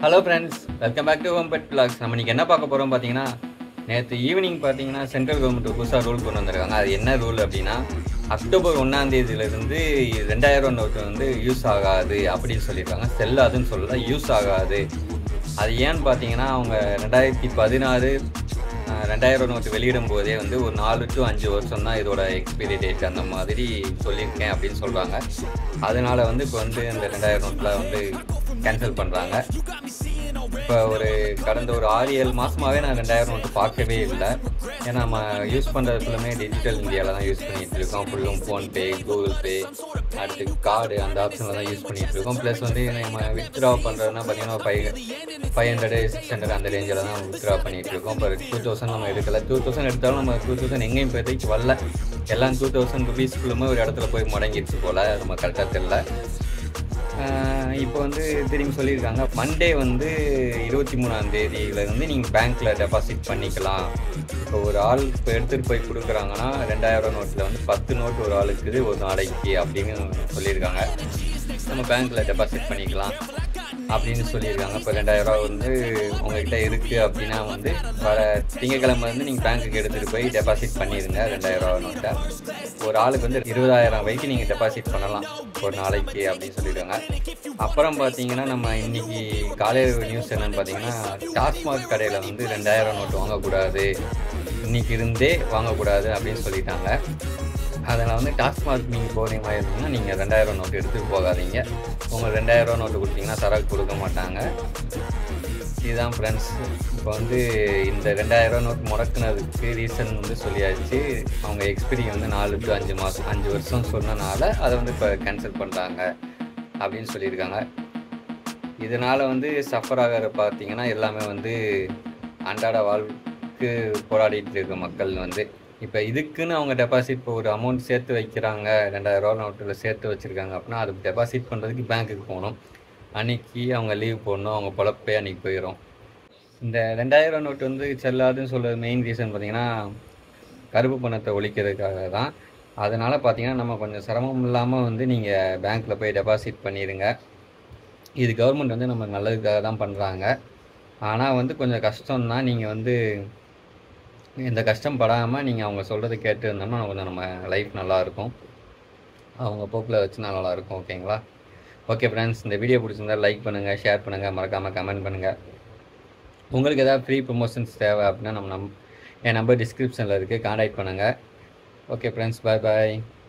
hello friends welcome back to home pet blocks நம்ம இன்னைக்கு என்ன பார்க்க போகிறோம் பார்த்தீங்கன்னா நேற்று ஈவினிங் பார்த்தீங்கன்னா சென்ட்ரல் கவர்மெண்ட் புதுசாக ரூல் கொண்டு வந்திருக்காங்க அது என்ன ரூல் அப்படின்னா அக்டோபர் ஒன்றாம் தேதியிலேருந்து ரெண்டாயிரம் நோட்டு வந்து யூஸ் ஆகாது அப்படின்னு சொல்லியிருக்காங்க செல்லாதுன்னு சொல்லல யூஸ் ஆகாது அது ஏன்னு பார்த்தீங்கன்னா அவங்க ரெண்டாயிரத்தி பதினாறு ஆஹ் ரெண்டாயிரம் நோட்டு வெளியிடும் போதே வந்து ஒரு நாலு டு அஞ்சு வருஷம் தான் இதோட எக்ஸ்பைரி டேட் அந்த மாதிரி சொல்லியிருக்கேன் அப்படின்னு சொல்கிறாங்க அதனால வந்து இப்போ வந்து இந்த ரெண்டாயிரம் நோட்டில் வந்து கேன்சல் பண்ணுறாங்க இப்போ ஒரு கடந்த ஒரு ஆறு ஏழு மாதமாகவே நான் ரெண்டாயிரம் நோட்டு பார்க்கவே இல்லை ஏன்னா நம்ம யூஸ் பண்ணுறது ஃபுல்லுமே டிஜிட்டல் இந்தியாவில் தான் யூஸ் பண்ணிகிட்டு இருக்கோம் ஃபுல்லும் ஃபோன்பே கூகுள் பே அடுத்து கார்டு அந்த ஆப்ஷனில் தான் யூஸ் பண்ணிகிட்டு இருக்கோம் ப்ளஸ் வந்து நம்ம வித்ட்ரா பண்ணுறதுனா பார்த்தீங்கன்னா five five hundred six hundred அந்த ரேஞ்சில் தான் வித்ட்ரா பண்ணிகிட்டு இருக்கோம் இப்போ டூ தௌசண்ட் நம்ம எடுக்கல டூ தௌசண்ட் எடுத்தாலும் நம்ம டூ தௌசண்ட் எங்கேயும் இப்போதைக்கு வரல எல்லாம் டூ தௌசண்ட் ருபீஸ்க்குள்ளுமே ஒரு இடத்துல போய் முடங்கிடுச்சு போல் நம்ம கரெக்டாக தெரில ஆஹ் இப்போ வந்து திரும்பி சொல்லியிருக்காங்க மண்டே வந்து இருபத்தி மூணாம் தேதியிலேருந்து நீங்கள் பேங்க்கில் டெபாசிட் பண்ணிக்கலாம் இப்போ ஒரு ஆள் இப்போ எடுத்துகிட்டு போய் கொடுக்குறாங்கன்னா ரெண்டாயிரம் நோட்டில் வந்து பத்து நோட்டு ஒரு ஆளுக்கு ஒரு நாளைக்கு அப்படின்னு சொல்லியிருக்காங்க நம்ம பேங்க்கில் டெபாசிட் பண்ணிக்கலாம் அப்படின்னு சொல்லியிருக்காங்க இப்போ ரெண்டாயிரரூவா வந்து உங்ககிட்ட இருக்குது அப்படின்னா வந்து வர திங்கக்கிழமை வந்து நீங்கள் பேங்க்குக்கு எடுத்துகிட்டு போய் டெபாசிட் பண்ணிடுங்க ரெண்டாயிரரூவா நோட்டை ஒரு ஆளுக்கு வந்து இருபதாயிரம் வரைக்கும் நீங்கள் டெபாசிட் பண்ணலாம் ஒரு நாளைக்கு அப்படின்னு சொல்லியிருக்காங்க அப்புறம் பார்த்தீங்கன்னா நம்ம இன்னைக்கு காலையில் நியூஸ் என்னன்னு பார்த்தீங்கன்னா டாஸ்மாக் கடையில் வந்து ரெண்டாயிரம் நோட்டு வாங்கக்கூடாது இன்னைக்கு இருந்தே வாங்கக்கூடாது அப்படின்னு சொல்லிட்டாங்க அதில் வந்து டாஸ்மாக் நீங்கள் போகிற மாதிரி இருந்தீங்கன்னா நீங்கள் ரெண்டாயிரம் நோட்டு எடுத்துகிட்டு போகாதீங்க உங்கள் ரெண்டாயிரம் நோட்டு கொடுத்தீங்கன்னா சரக்கு கொடுக்க மாட்டாங்க இதுதான் ஃப்ரெண்ட்ஸ் இப்போ வந்து இந்த ரெண்டாயிரம் நோட் முடக்குனதுக்கு ரீசன் வந்து சொல்லியாச்சு அவங்க எக்ஸ்பீரி வந்து நாலு டு அஞ்சு மாதம் அஞ்சு வருஷம் சொன்னனால அதை வந்து இப்போ கேன்சல் பண்ணுறாங்க அப்படின்னு சொல்லியிருக்காங்க இதனால் வந்து சஃபர் ஆகிற பார்த்தீங்கன்னா எல்லாமே வந்து அன்றாட வாழ்வுக்கு போராடிட்டு இருக்க மக்கள் வந்து இப்போ இதுக்குன்னு அவங்க டெபாசிட் இப்போ ஒரு அமௌண்ட் சேர்த்து வைக்கிறாங்க ரெண்டாயிரரூவா நோட்டில் சேர்த்து வச்சுருக்காங்க அப்படின்னா அது டெபாசிட் பண்ணுறதுக்கு பேங்க்குக்கு போகணும் அன்னைக்கு அவங்க லீவ் போடணும் அவங்க பொழப்பே அன்னைக்கு போயிடும் இந்த ரெண்டாயிரம் நோட்டு வந்து செல்லாதுன்னு சொல்கிற மெயின் ரீசன் பார்த்தீங்கன்னா கருப்பு பணத்தை ஒழிக்கிறதுக்காக தான் அதனால் பார்த்தீங்கன்னா நம்ம கொஞ்சம் சிரமம் இல்லாமல் வந்து நீங்கள் பேங்க்கில் போய் டெபாசிட் பண்ணிடுங்க இது கவர்மெண்ட் வந்து நம்ம நல்லதுக்காக தான் பண்ணுறாங்க ஆனால் வந்து கொஞ்சம் கஷ்டம்தான் நீங்கள் வந்து இந்த கஷ்டம் படாமல் நீங்கள் அவங்க சொல்கிறத கேட்டு இருந்தோம்னா கொஞ்சம் நம்ம லைஃப் நல்லாயிருக்கும் அவங்க போக்கில் வச்சு நல்லாயிருக்கும் ஓகேங்களா ஓகே ஃப்ரெண்ட்ஸ் இந்த வீடியோ பிடிச்சிருந்தா லைக் பண்ணுங்கள் ஷேர் பண்ணுங்கள் மறக்காமல் கமெண்ட் பண்ணுங்கள் உங்களுக்கு ஏதாவது ஃப்ரீ ப்ரொமோஷன்ஸ் தேவை அப்படின்னா நம்ம நம் என் நம்பர் டிஸ்கிரிப்ஷனில் இருக்குது காண்டாக்ட் பண்ணுங்கள் ஓகே ஃப்ரெண்ட்ஸ் பாய் பாய்